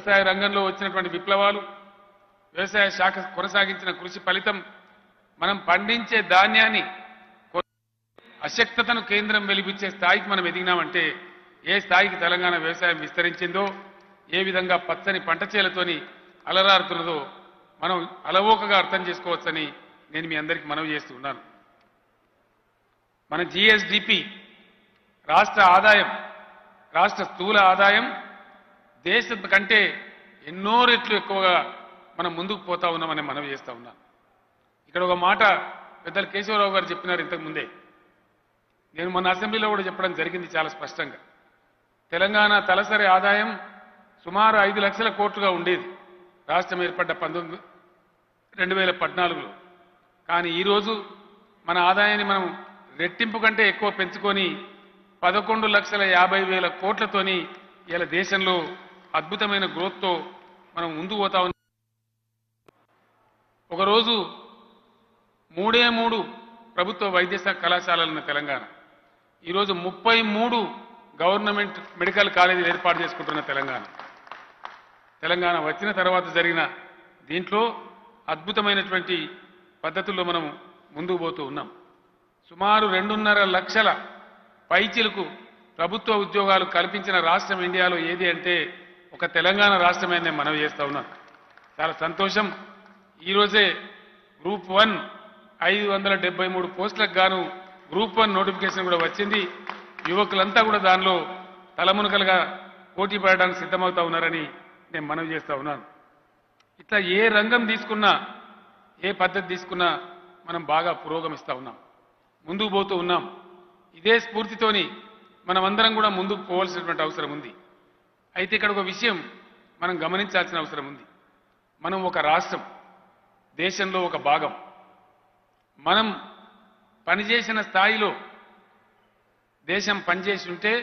వ్యవసాయ రంగంలో వచ్చినటువంటి విప్లవాలు వ్యవసాయ శాఖ కొనసాగించిన కృషి ఫలితం మనం పండించే ధాన్యాన్ని కొ- అశక్తతను కేంద్రం వెలిపించే స్థాయికి మనం ఎదిగినామంటే ఏ స్థాయికి తెలంగాణ వ్యవసాయం విస్తరించిందో ఏ విధంగా పచ్చని పంట చేలతోని అలరారుతున్నదో మనం అలవోకగా అర్థం చేసుకోవచ్చని నేను మీ అందరికీ మనవి చేస్తున్నాను మన జిఎస్డిపి రాష్ట్ర ఆదాయం రాష్ట్ర స్థూల ఆదాయం దేశం కంటే ఎన్నో రెట్లు ఎక్కువగా మనం ముందుకు పోతా ఉన్నామని మనవి చేస్తా ఉన్నాం ఇక్కడ ఒక మాట పెద్దలు కేశవరావు గారు చెప్పినారు ఇంతకు ముందే నేను మన అసెంబ్లీలో కూడా చెప్పడం జరిగింది చాలా స్పష్టంగా తెలంగాణ తలసరి ఆదాయం సుమారు ఐదు లక్షల కోట్లుగా ఉండేది రాష్ట్రం ఏర్పడ్డ పంతొమ్మిది రెండు వేల పద్నాలుగులో కానీ ఈరోజు మన ఆదాయాన్ని మనం రెట్టింపు కంటే ఎక్కువ పెంచుకొని పదకొండు లక్షల యాభై వేల కోట్లతోని ఇలా దేశంలో అద్భుతమైన గ్రోత్తో మనం ముందు పోతా ఉన్నాం ఒకరోజు మూడే మూడు ప్రభుత్వ వైద్య శాఖ కళాశాలలు ఉన్న తెలంగాణ ఈరోజు ముప్పై మూడు గవర్నమెంట్ మెడికల్ కాలేజీలు ఏర్పాటు చేసుకుంటున్న తెలంగాణ తెలంగాణ వచ్చిన తర్వాత జరిగిన దీంట్లో అద్భుతమైనటువంటి పద్ధతుల్లో మనం ముందుకు పోతూ ఉన్నాం సుమారు రెండున్నర లక్షల పైచిలకు ప్రభుత్వ ఉద్యోగాలు కల్పించిన రాష్ట్రం ఇండియాలో ఏది అంటే ఒక తెలంగాణ రాష్ట్రమే అని నేను మనవి చేస్తా ఉన్నాను చాలా సంతోషం ఈరోజే గ్రూప్ వన్ ఐదు వందల డెబ్బై మూడు పోస్టులకు గాను గ్రూప్ వన్ నోటిఫికేషన్ కూడా వచ్చింది యువకులంతా కూడా దానిలో తలమునకలుగా పోటీ పడడానికి సిద్ధమవుతా ఉన్నారని నేను మనవి చేస్తా ఉన్నాను ఇట్లా ఏ రంగం తీసుకున్నా ఏ పద్ధతి తీసుకున్నా మనం బాగా పురోగమిస్తా ఉన్నాం ముందుకు పోతూ ఉన్నాం ఇదే స్ఫూర్తితోని మనమందరం కూడా ముందుకు పోవాల్సినటువంటి అవసరం ఉంది అయితే ఇక్కడ ఒక విషయం మనం గమనించాల్సిన అవసరం ఉంది మనం ఒక రాష్ట్రం దేశంలో ఒక భాగం మనం పనిచేసిన స్థాయిలో దేశం పనిచేసి ఉంటే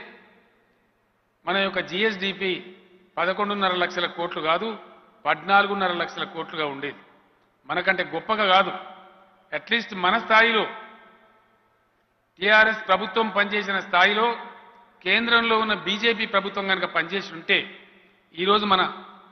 మన యొక్క జిఎస్డిపి పదకొండున్నర లక్షల కోట్లు కాదు పద్నాలుగున్నర లక్షల కోట్లుగా ఉండేది మనకంటే గొప్పగా కాదు అట్లీస్ట్ మన స్థాయిలో టీఆర్ఎస్ ప్రభుత్వం పనిచేసిన స్థాయిలో కేంద్రంలో ఉన్న బీజేపీ ప్రభుత్వం కనుక పనిచేసి ఉంటే ఈరోజు మన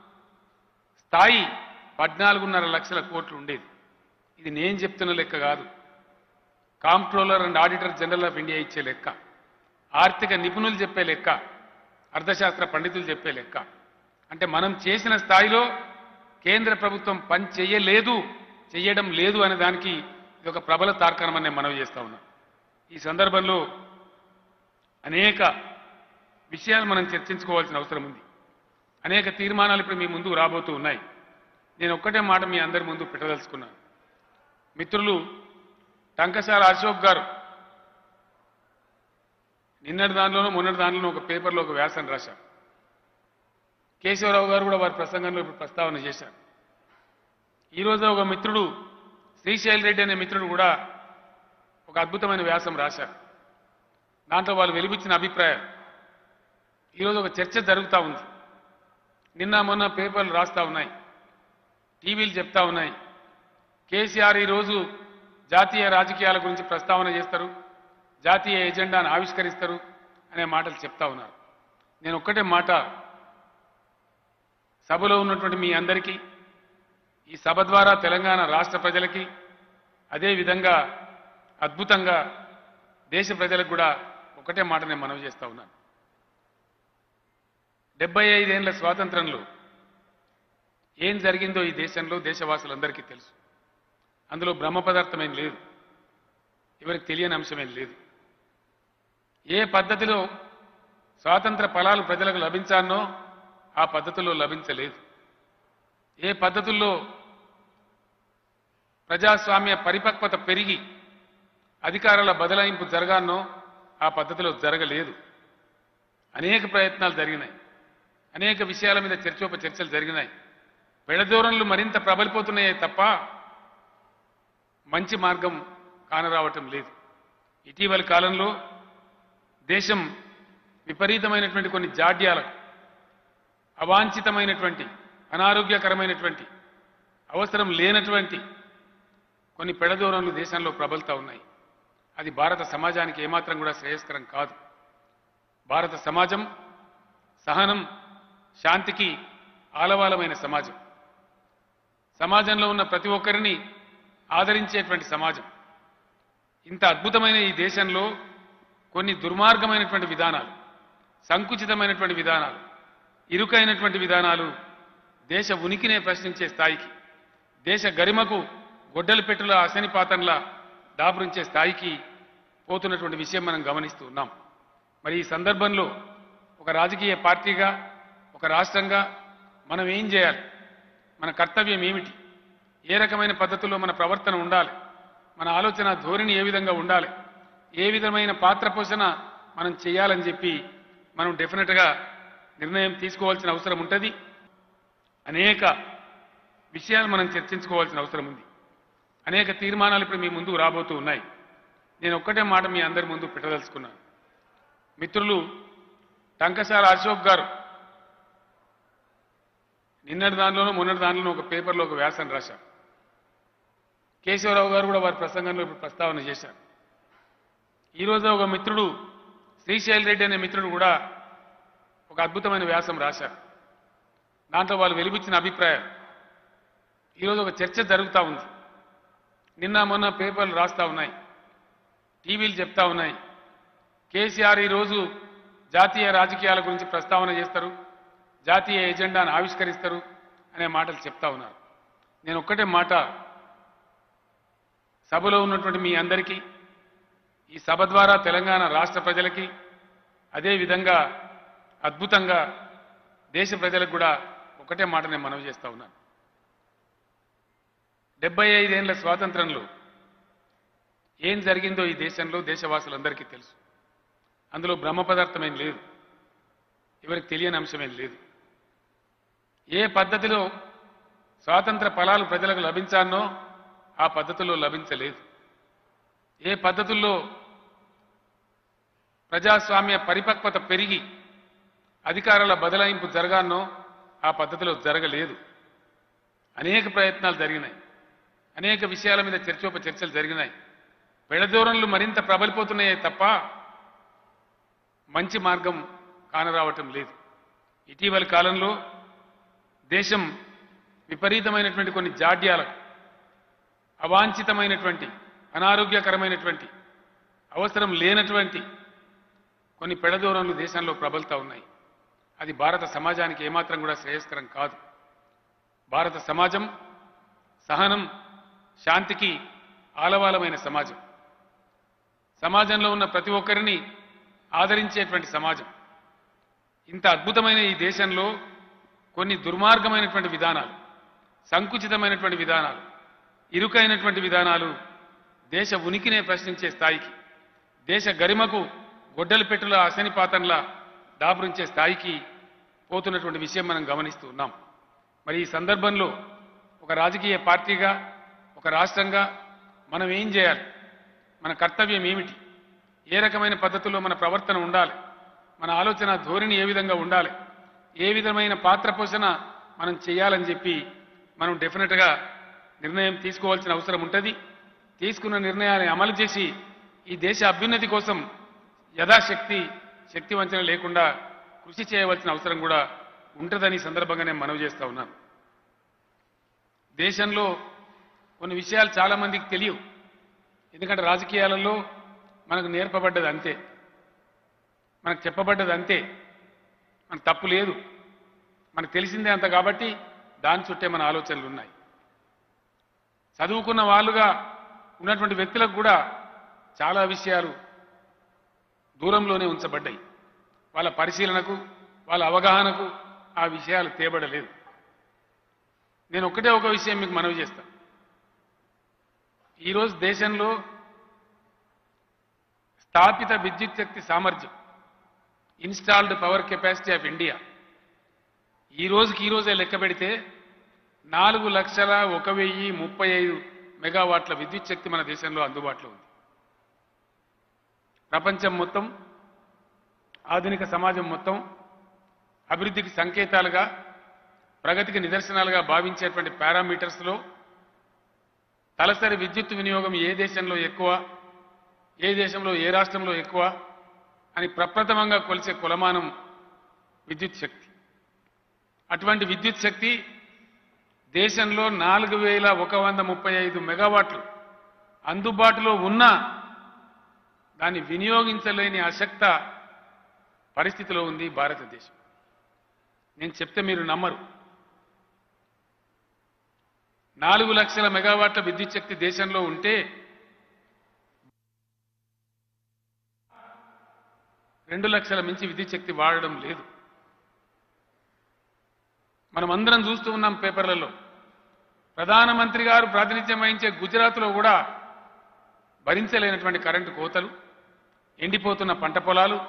స్థాయి పద్నాలుగున్నర లక్షల కోట్లు ఉండేది ఇది నేను చెప్తున్న లెక్క కాదు comptroller and auditor general of India ఇచ్చే లెక్క ఆర్థిక నిపుణులు చెప్పే లెక్క అర్థశాస్త్ర పండితులు చెప్పే లెక్క అంటే మనం చేసిన స్థాయిలో కేంద్ర ప్రభుత్వం పని చేయలేదు చెయ్యడం లేదు అనే దానికి ఇది ఒక ప్రబల తార్కాణం అని నేను మనవి చేస్తా ఉన్నా ఈ సందర్భంలో అనేక విషయాలు మనం చర్చించుకోవాల్సిన అవసరం ఉంది అనేక తీర్మానాలు ఇప్పుడు మీ ముందుకు రాబోతూ ఉన్నాయి నేను ఒక్కటే మాట మీ అందరి ముందు పెట్టదలుచుకున్నాను మిత్రులు టంకసాల అశోక్ గారు నిన్నటి దానిలోనూ మొన్నటి దానిలోనూ ఒక పేపర్లో ఒక వ్యాసం రాశారు కేశవరావు గారు కూడా వారి ప్రసంగంలో ఇప్పుడు ప్రస్తావన చేశారు ఈరోజు ఒక మిత్రుడు శ్రీశైల్ రెడ్డి అనే మిత్రుడు కూడా ఒక అద్భుతమైన వ్యాసం రాశారు దాంట్లో వాళ్ళు వెలిపించిన అభిప్రాయం ఈరోజు ఒక చర్చ జరుగుతూ ఉంది నిన్న మొన్న పేపర్లు రాస్తా ఉన్నాయి టీవీలు చెప్తా ఉన్నాయి కేసీఆర్ ఈరోజు జాతీయ రాజకీయాల గురించి ప్రస్తావన చేస్తారు జాతీయ ఎజెండాను ఆవిష్కరిస్తారు అనే మాటలు చెప్తా ఉన్నారు నేను ఒక్కటే మాట సభలో ఉన్నటువంటి మీ అందరికీ ఈ సభ ద్వారా తెలంగాణ రాష్ట్ర ప్రజలకి అదే విధంగా అద్భుతంగా దేశ ప్రజలకు కూడా ఒకటే మాట నేను మనవి చేస్తా ఉన్నాను డెబ్బై ఐదేళ్ల స్వాతంత్రంలో ఏం జరిగిందో ఈ దేశంలో దేశవాసులందరికీ తెలుసు అందులో బ్రహ్మ పదార్థమేం లేదు ఎవరికి తెలియని అంశమేం లేదు ఏ పద్ధతిలో స్వాతంత్ర ఫలాలు ప్రజలకు లభించానో ఆ పద్ధతిలో లభించలేదు ఏ పద్ధతుల్లో ప్రజాస్వామ్య పరిపక్వత పెరిగి అధికారాల బదలాయింపు జరగానో ఆ పద్ధతిలో జరగలేదు అనేక ప్రయత్నాలు జరిగినాయి అనేక విషయాల మీద చర్చోప చర్చలు జరిగినాయి పెడదూరంలు మరింత ప్రబలిపోతున్నాయే తప్ప మంచి మార్గం కానరావటం లేదు ఇటీవలి కాలంలో దేశం విపరీతమైనటువంటి కొన్ని జాడ్యాలకు అవాంఛితమైనటువంటి అనారోగ్యకరమైనటువంటి అవసరం లేనటువంటి కొన్ని పెడదూరంలు దేశంలో ప్రబలుతా ఉన్నాయి అది భారత సమాజానికి ఏమాత్రం కూడా శ్రేయస్కరం కాదు భారత సమాజం సహనం శాంతికి ఆలవాలమైన సమాజం సమాజంలో ఉన్న ప్రతి ఒక్కరిని ఆదరించేటువంటి సమాజం ఇంత అద్భుతమైన ఈ దేశంలో కొన్ని దుర్మార్గమైనటువంటి విధానాలు సంకుచితమైనటువంటి విధానాలు ఇరుకైనటువంటి విధానాలు దేశ ఉనికినే ప్రశ్నించే స్థాయికి దేశ గరిమకు గొడ్డలి పెట్టుల అశనిపాతంలా దాపురించే స్థాయికి పోతున్నటువంటి విషయం మనం గమనిస్తూ ఉన్నాం మరి ఈ సందర్భంలో ఒక రాజకీయ పార్టీగా ఒక రాష్ట్రంగా మనం ఏం చేయాలి మన కర్తవ్యం ఏమిటి ఏ రకమైన పద్ధతుల్లో మన ప్రవర్తన ఉండాలి మన ఆలోచన ధోరణి ఏ విధంగా ఉండాలి ఏ విధమైన పాత్ర పోషణ మనం చేయాలని చెప్పి మనం డెఫినెట్గా నిర్ణయం తీసుకోవాల్సిన అవసరం ఉంటుంది అనేక విషయాలు మనం చర్చించుకోవాల్సిన అవసరం ఉంది అనేక తీర్మానాలు ఇప్పుడు మీ ముందుకు రాబోతూ ఉన్నాయి నేను ఒక్కటే మాట మీ అందరి ముందు పెట్టదలుచుకున్నాను మిత్రులు టంకసాల అశోక్ గారు నిన్నటి దానిలోనూ మొన్నటి దానిలోనూ ఒక పేపర్లో ఒక వ్యాసం రాశారు కేశవరావు గారు కూడా వారి ప్రసంగంలో ఇప్పుడు ప్రస్తావన చేశారు ఈరోజు ఒక మిత్రుడు శ్రీశైల్ రెడ్డి అనే మిత్రుడు కూడా ఒక అద్భుతమైన వ్యాసం రాశారు దాంట్లో వాళ్ళు వెలిపించిన అభిప్రాయం ఈరోజు ఒక చర్చ జరుగుతూ ఉంది నిన్న మొన్న పేపర్లు రాస్తా ఉన్నాయి టీవీలు చెప్తా ఉన్నాయి కేసీఆర్ ఈరోజు జాతీయ రాజకీయాల గురించి ప్రస్తావన చేస్తారు జాతీయ ఎజెండాను ఆవిష్కరిస్తారు అనే మాటలు చెప్తా ఉన్నారు నేను ఒక్కటే మాట సభలో ఉన్నటువంటి మీ అందరికీ ఈ సభ ద్వారా తెలంగాణ రాష్ట్ర ప్రజలకి అదేవిధంగా అద్భుతంగా దేశ ప్రజలకు కూడా ఒకటే మాట నేను మనవి చేస్తా ఉన్నాను డెబ్బై ఐదేళ్ల స్వాతంత్రంలో ఏం జరిగిందో ఈ దేశంలో దేశవాసులందరికీ తెలుసు అందులో బ్రహ్మ పదార్థమేం లేదు ఎవరికి తెలియని అంశమేం లేదు ఏ పద్ధతిలో స్వాతంత్ర ఫలాలు ప్రజలకు లభించానో ఆ పద్ధతిలో లభించలేదు ఏ పద్ధతుల్లో ప్రజాస్వామ్య పరిపక్వత పెరిగి అధికారాల బదలాయింపు జరగానో ఆ పద్ధతిలో జరగలేదు అనేక ప్రయత్నాలు జరిగినాయి అనేక విషయాల మీద చర్చోప చర్చలు జరిగినాయి పెడదూరంలు మరింత ప్రబలిపోతున్నాయే తప్ప మంచి మార్గం కానరావటం లేదు ఇటీవలి కాలంలో దేశం విపరీతమైనటువంటి కొన్ని జాడ్యాలకు అవాంఛితమైనటువంటి అనారోగ్యకరమైనటువంటి అవసరం లేనటువంటి కొన్ని పెడదూరంలు దేశంలో ప్రబలుతా ఉన్నాయి అది భారత సమాజానికి ఏమాత్రం కూడా శ్రేయస్కరం కాదు భారత సమాజం సహనం శాంతికి ఆలవాలమైన సమాజం సమాజంలో ఉన్న ప్రతి ఒక్కరిని ఆదరించేటువంటి సమాజం ఇంత అద్భుతమైన ఈ దేశంలో కొన్ని దుర్మార్గమైనటువంటి విధానాలు సంకుచితమైనటువంటి విధానాలు ఇరుకైనటువంటి విధానాలు దేశ ఉనికినే ప్రశ్నించే స్థాయికి దేశ గరిమకు గొడ్డలి పెట్టుల అశనిపాతంలా దాపురించే స్థాయికి పోతున్నటువంటి విషయం మనం గమనిస్తూ ఉన్నాం మరి ఈ సందర్భంలో ఒక రాజకీయ పార్టీగా ఒక రాష్ట్రంగా మనం ఏం చేయాలి మన కర్తవ్యం ఏమిటి ఏ రకమైన పద్ధతుల్లో మన ప్రవర్తన ఉండాలి మన ఆలోచన ధోరణి ఏ విధంగా ఉండాలి ఏ విధమైన పాత్ర పోషణ మనం చేయాలని చెప్పి మనం డెఫినెట్గా నిర్ణయం తీసుకోవాల్సిన అవసరం ఉంటుంది తీసుకున్న నిర్ణయాన్ని అమలు చేసి ఈ దేశ అభ్యున్నతి కోసం యథాశక్తి శక్తి వంచన లేకుండా కృషి చేయవలసిన అవసరం కూడా ఉంటుందని ఈ సందర్భంగా నేను మనవి చేస్తా ఉన్నాను దేశంలో కొన్ని విషయాలు చాలా మందికి తెలియవు ఎందుకంటే రాజకీయాలలో మనకు నేర్పబడ్డది అంతే మనకు చెప్పబడ్డది అంతే మనకు తప్పు లేదు మనకు తెలిసిందే అంత కాబట్టి దాని చుట్టే మన ఆలోచనలు ఉన్నాయి చదువుకున్న వాళ్ళుగా ఉన్నటువంటి వ్యక్తులకు కూడా చాలా విషయాలు దూరంలోనే ఉంచబడ్డాయి వాళ్ళ పరిశీలనకు వాళ్ళ అవగాహనకు ఆ విషయాలు తేబడలేదు నేను ఒకటే ఒక విషయం మీకు మనవి చేస్తా ఈరోజు దేశంలో స్థాపిత విద్యుత్ శక్తి సామర్థ్యం installed power capacity of India ఈ రోజుకి ఈ రోజే లెక్క పెడితే నాలుగు లక్షల ఒక వెయ్యి ముప్పై ఐదు మెగావాట్ల విద్యుత్ శక్తి మన దేశంలో అందుబాటులో ఉంది ప్రపంచం మొత్తం ఆధునిక సమాజం మొత్తం అభివృద్ధికి సంకేతాలుగా ప్రగతికి నిదర్శనాలుగా భావించేటువంటి పారామీటర్స్లో తలసరి విద్యుత్ వినియోగం ఏ దేశంలో ఎక్కువ ఏ దేశంలో ఏ రాష్ట్రంలో ఎక్కువ అని ప్రప్రథమంగా కొలిసే కులమానం విద్యుత్ శక్తి అటువంటి విద్యుత్ శక్తి దేశంలో నాలుగు వేల ఒక వంద ముప్పై ఐదు మెగావాట్లు అందుబాటులో ఉన్నా దాన్ని వినియోగించలేని అశక్త పరిస్థితిలో ఉంది భారతదేశం నేను చెప్తే మీరు నమ్మరు నాలుగు లక్షల మెగావాట్ల విద్యుత్ శక్తి దేశంలో ఉంటే రెండు లక్షల మించి విద్యుత్ శక్తి వాడడం లేదు మనం అందరం చూస్తూ ఉన్నాం పేపర్లలో ప్రధానమంత్రి గారు ప్రాతినిధ్యం వహించే గుజరాత్లో కూడా భరించలేనటువంటి కరెంటు కోతలు ఎండిపోతున్న పంట పొలాలు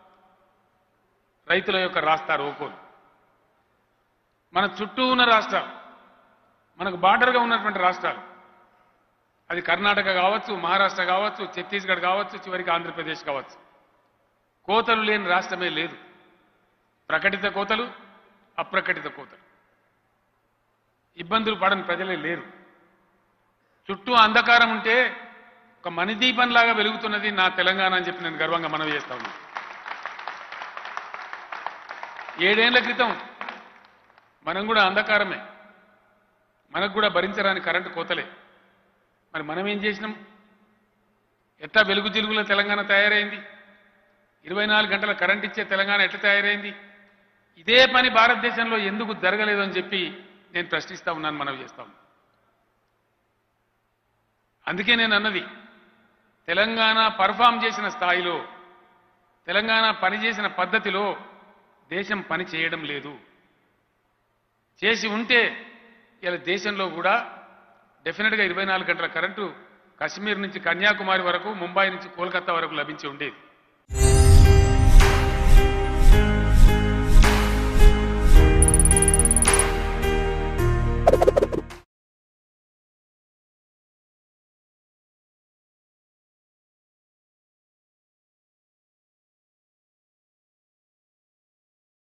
రైతుల యొక్క రాస్తా రోకోలు మన చుట్టూ ఉన్న రాష్ట్రాలు మనకు బార్డర్గా ఉన్నటువంటి రాష్ట్రాలు అది కర్ణాటక కావచ్చు మహారాష్ట్ర కావచ్చు ఛత్తీస్గఢ్ కావచ్చు చివరికి ఆంధ్రప్రదేశ్ కావచ్చు కోతలు లేని రాష్ట్రమే లేదు ప్రకటిత కోతలు అప్రకటిత కోతలు ఇబ్బందులు పడని ప్రజలే లేరు చుట్టూ అంధకారం ఉంటే ఒక మణిదీపంలాగా వెలుగుతున్నది నా తెలంగాణ అని చెప్పి నేను గర్వంగా మనవి చేస్తా ఉన్నాను ఏడేళ్ల క్రితం మనం కూడా అంధకారమే మనకు కూడా భరించరాని కరెంటు కోతలే మరి మనం ఏం చేసినాం ఎట్లా వెలుగు జిలుగుల తెలంగాణ తయారైంది ఇరవై నాలుగు గంటల కరెంట్ ఇచ్చే తెలంగాణ ఎట్లా తయారైంది ఇదే పని భారతదేశంలో ఎందుకు జరగలేదు అని చెప్పి నేను ప్రశ్నిస్తా ఉన్నాను మనవి చేస్తా ఉన్నాను అందుకే నేను అన్నది తెలంగాణ పర్ఫామ్ చేసిన స్థాయిలో తెలంగాణ పనిచేసిన పద్ధతిలో దేశం పని చేయడం లేదు చేసి ఉంటే ఇలా దేశంలో కూడా డెఫినెట్గా ఇరవై నాలుగు గంటల కరెంటు కశ్మీర్ నుంచి కన్యాకుమారి వరకు ముంబై నుంచి కోల్కతా వరకు లభించి ఉండేది